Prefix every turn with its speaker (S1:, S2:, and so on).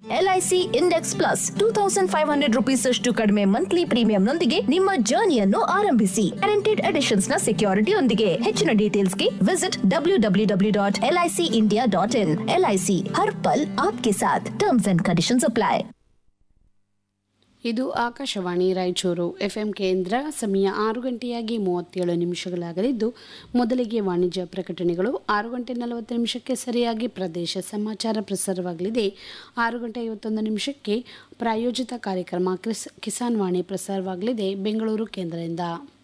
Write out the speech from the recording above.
S1: LIC index plus two thousand five hundred rupees ಅಷ್ಟು ಕಡಿಮೆ monthly premium ನೊಂದಿಗೆ ನಿಮ್ಮ ಜರ್ನಿಯನ್ನು ಆರಂಭಿಸಿ ಗ್ಯಾರಂಟಿಡ್ ಅಡಿಷನ್ಸ್ ನ ಸೆಕ್ಯೂರಿಟಿ ಯೊಂದಿಗೆ ಹೆಚ್ಚಿನ ಡೀಟೇಲ್ಸ್ಗೆ visit W W W dot LIC India dot in LIC ಹರ್ ಪಲ್ ಆಪ್ಕೆ ಸಾಥ್ ಟರ್ಮ್ಸ್ ಅಂಡ್ ಕಂಡೀಷನ್ಸ್ ಅಪ್ಲೈ
S2: ಇದು ಆಕಾಶವಾಣಿ ರಾಯಚೂರು ಎಫ್ಎಂ ಕೇಂದ್ರ ಸಮಯ ಆರು ಗಂಟೆಯಾಗಿ ಮೂವತ್ತೇಳು ನಿಮಿಷಗಳಾಗಲಿದ್ದು ಮೊದಲಿಗೆ ವಾಣಿಜ್ಯ ಪ್ರಕಟಣೆಗಳು ಆರು ಗಂಟೆ ನಲವತ್ತು ನಿಮಿಷಕ್ಕೆ ಸರಿಯಾಗಿ ಪ್ರದೇಶ ಸಮಾಚಾರ ಪ್ರಸಾರವಾಗಲಿದೆ ಆರು ಗಂಟೆ ಐವತ್ತೊಂದು ನಿಮಿಷಕ್ಕೆ ಪ್ರಾಯೋಜಿತ ಕಾರ್ಯಕ್ರಮ ಕ್ರಿಸ್ ಕಿಸಾನ್ ವಾಣಿ ಪ್ರಸಾರವಾಗಲಿದೆ ಬೆಂಗಳೂರು ಕೇಂದ್ರದಿಂದ